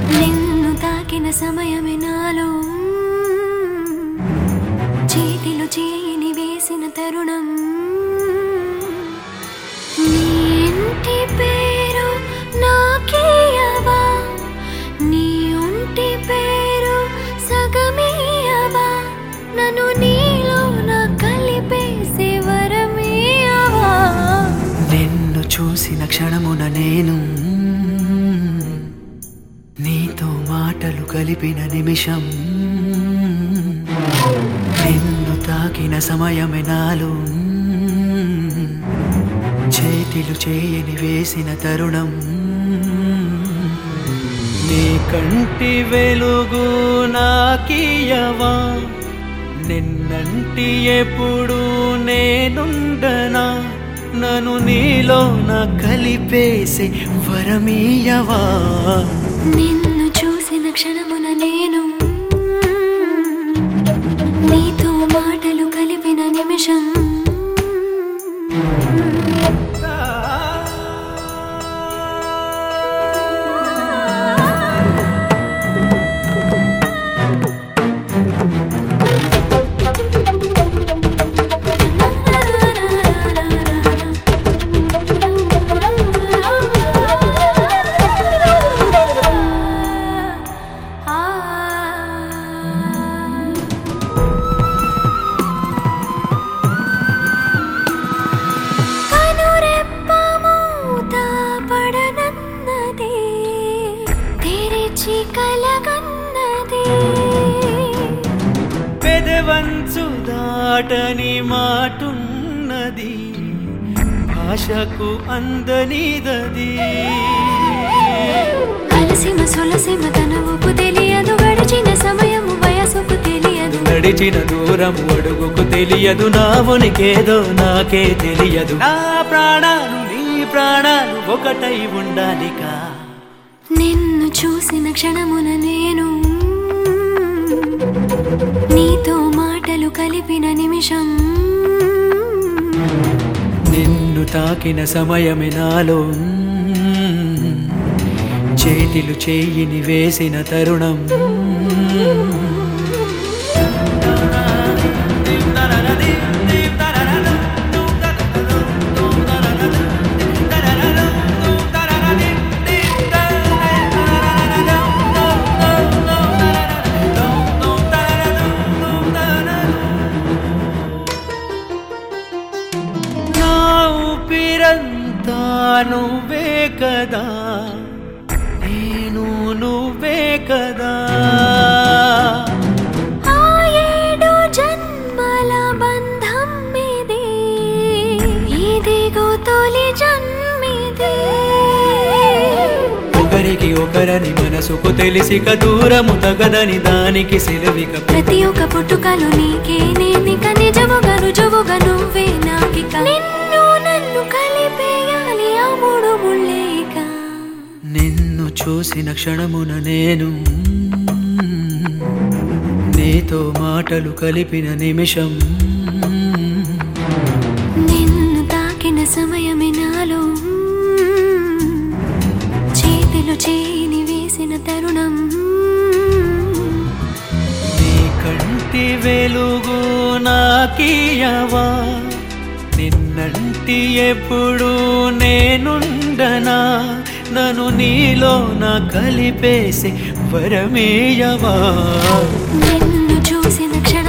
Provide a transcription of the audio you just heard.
నిన్ను తాకిన సమయమే నాలో చేతిలో చేయిని వేసిన తరుణం నీ ఇంటి పేరు నాకేయవా నీ ఒంటి పేరు సగమేయవా నన్ను నీలో నా కలిపేసే వరమేయవా నిన్ను చూసిన క్షణమున నేను నీతో మాటలు కలిపిన నిమిషం నిన్ను తాకిన సమయమే నాలో చేతిలు చేయని వేసిన తరుణం నీ కంటి వెలుగు నాకియవా నిన్నంటి ఎప్పుడు నేనుండనా నన్ను నీలో నా కలిపేసే వరమీయవా నిన్ను చూసిన క్షణమున నేను నీతో మాటలు కలిపిన నిమిషం కనురెప్ప మూత పడనన్నది తెరిచి కలగన్నది పెదవంచు దాటని మాటున్నది భాషకు అందనిదది అలసిమ సొలసిమ తన ఊపు తెలియదు గడిచిన సమయము వయసుకు తెలియదు నడిచిన దూరం అడుగుకు తెలియదు నా ఉనికేదో నాకే తెలియదు నా ప్రాణాలు నీ ప్రాణాలు ఒకటై ఉండాలికా నిన్ను చూసిన క్షణమున నేను నీతో మాటలు కలిపిన నిమిషం నిన్ను తాకిన సమయమే నాలో చేతిలు చేయిని వేసిన తరుణం నా ఊపిరంతా నువ్వే కదా నేను నువ్వే కదా ఆ ఏడు జన్మల బంధం మీదే ఇదిగో తొలి జన్మిదే ఒకరికి ఒకరని మనసుకు తెలిసిక దూరము తగదని దానికి సెలవిక ప్రతి ఒక్క పుట్టుకలు నీకే నేనిక నిజముగా రుజువుగా నువ్వే నాకిక నిన్ను నన్ను కలిపేయాలి ఆ మూడు ముళ్ళేక నిన్ను చూసిన క్షణమున నేను నీతో మాటలు కలిపిన నిమిషం నిన్ను తాకిన సమయమే నాలో చేతిలో చేయిని వేసిన తరుణం నీ కంటి వెలుగు నాకియవా నిన్నంటి ఎప్పుడు నేనుండనా నన్ను నీలో నా కలిపేసి వరమేయవా నిన్ను చూసిన క్షణ